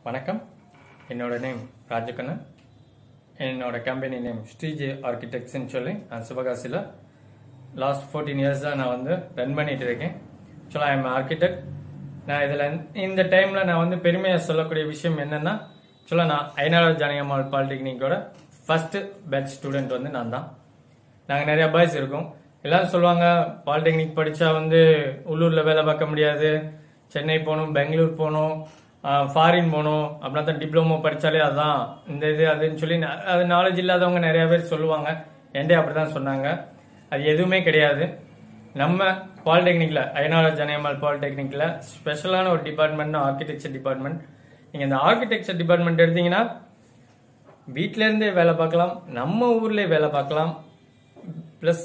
வணக்கம் என்னோட நேம் ராஜகண்ணன் என்னோட கம்பெனி நேம் ஸ்ரீஜே ஆர்கிடெக்ட்ஸ்னு சொல்லி நான் சிவகாசியில் லாஸ்ட் ஃபோர்டீன் இயர்ஸ் தான் நான் வந்து ரன் பண்ணிட்டு இருக்கேன் ஆக்சுவலாக ஐ எம் ஆர்கிடெக்ட் நான் இதில் இந்த டைமில் நான் வந்து பெருமையாக சொல்லக்கூடிய விஷயம் என்னென்னா ஆக்சுவலாக நான் ஐநாடு ஜானகம்மாள் பாலிடெக்னிக்கோட ஃபஸ்ட்டு பேட்ச் ஸ்டூடெண்ட் வந்து நான் தான் நாங்கள் நிறைய பாய்ஸ் இருக்கோம் எல்லாரும் சொல்லுவாங்க பாலிடெக்னிக் படித்தா வந்து உள்ளூரில் வேலை பார்க்க முடியாது சென்னை போகணும் பெங்களூர் போகணும் ஃபாரின் போகணும் அப்படின்னா தான் டிப்ளமோ படித்தாலே அதான் இந்த இது அதுன்னு சொல்லி ந- அது நாலேஜ் இல்லாதவங்க நிறைய பேர் சொல்லுவாங்க என்கிட்ட அப்படி தான் சொன்னாங்க அது எதுவுமே கிடையாது நம்ம பாலிடெக்னிக்கில் ஐநாடு ஜனயம்மாள் பாலிடெக்னிக்கில் ஸ்பெஷலான ஒரு டிபார்ட்மெண்ட்னா ஆர்கிடெக்சர் டிபார்ட்மெண்ட் நீங்கள் இந்த ஆர்கிடெக்சர் டிபார்ட்மெண்ட் எடுத்தீங்கன்னா வீட்ல இருந்தே வேலை பார்க்கலாம் நம்ம ஊர்லயே வேலை பார்க்கலாம் ப்ளஸ்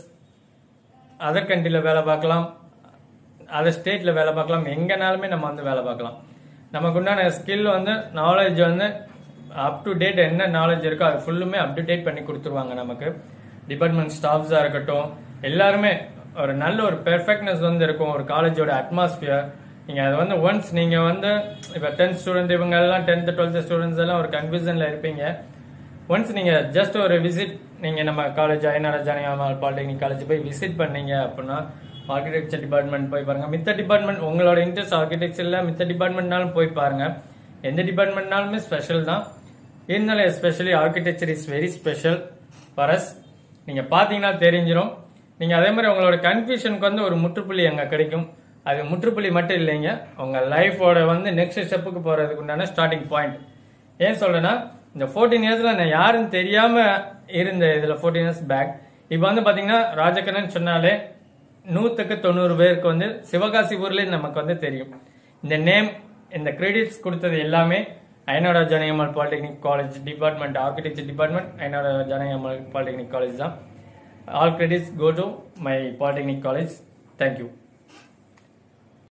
அதர் கண்ட்ரியில் வேலை பார்க்கலாம் அதர் ஸ்டேட்டில் வேலை பார்க்கலாம் எங்கேனாலுமே நம்ம வந்து வேலை பார்க்கலாம் நமக்கு உண்டான ஸ்கில் வந்து நாலேஜ் வந்து அப் டு டேட் என்ன நாலேஜ் இருக்கோ அது ஃபுல்லுமே அப் டு டேட் பண்ணி கொடுத்துருவாங்க நமக்கு டிபார்ட்மெண்ட் ஸ்டாஃப்ஸாக இருக்கட்டும் எல்லாருமே ஒரு நல்ல ஒரு பெர்ஃபெக்ட்னஸ் வந்து இருக்கும் ஒரு காலேஜோட அட்மாஸ்பியர் நீங்கள் அது வந்து ஒன்ஸ் நீங்கள் வந்து இப்போ டென்த் ஸ்டூடெண்ட் இவங்க எல்லாம் டென்த் டுவெல்த் ஸ்டூடெண்ட்ஸ் எல்லாம் ஒரு கன்ஃபியூஷனில் இருப்பீங்க ஒன்ஸ் நீங்க ஜஸ்ட் ஒரு விசிட் நீங்க நம்ம காலேஜ் ஐநாடு ஜானகிராமல் பாலிடெக்னிக் காலேஜ் போய் விசிட் பண்ணீங்க அப்படின்னா ஆர்கிடெக்சர் டிபார்ட்மெண்ட் போய் பாருங்க மித்த டிபார்ட்மெண்ட் உங்களோட இன்ட்ரெஸ்ட் ஆர்கிடெக்சர்ல மித்த டிபார்ட்மெண்ட்னாலும் போய் பாருங்க எந்த டிபார்ட்மெண்ட்னாலுமே ஸ்பெஷல் தான் இருந்தாலும் especially architecture is very special பரஸ் நீங்க பாத்தீங்கன்னா தெரிஞ்சிடும் நீங்க அதே மாதிரி உங்களோட கன்ஃபியூஷனுக்கு வந்து ஒரு முற்றுப்புள்ளி அங்க கிடைக்கும் அது முற்றுப்புள்ளி மட்டும் இல்லைங்க உங்க லைஃபோட வந்து நெக்ஸ்ட் ஸ்டெப்புக்கு போறதுக்கு உண்டான ஸ்டார்டிங் பாயிண்ட் ஏன் சொல்றேன்னா இந்த ஃபோர்டீன் இயர்ஸ்ல நான் யாருன்னு தெரியாம இருந்த இதுல ஃபோர்டீன் இயர்ஸ் பேக் இப்போ வந்து பாத்தீங்கன்னா ராஜகண்ணன் சொன்னாலே நூத்துக்கு தொண்ணூறு பேருக்கு வந்து சிவகாசி ஊர்ல நமக்கு வந்து தெரியும் இந்த நேம் இந்த கிரெடிட்ஸ் கொடுத்தது எல்லாமே ஐநாட Janakammal polytechnic college department architecture department ஐநாட ஜனகம்மாள் பாலிடெக்னிக் காலேஜ் தான் all credits go to my polytechnic college thank you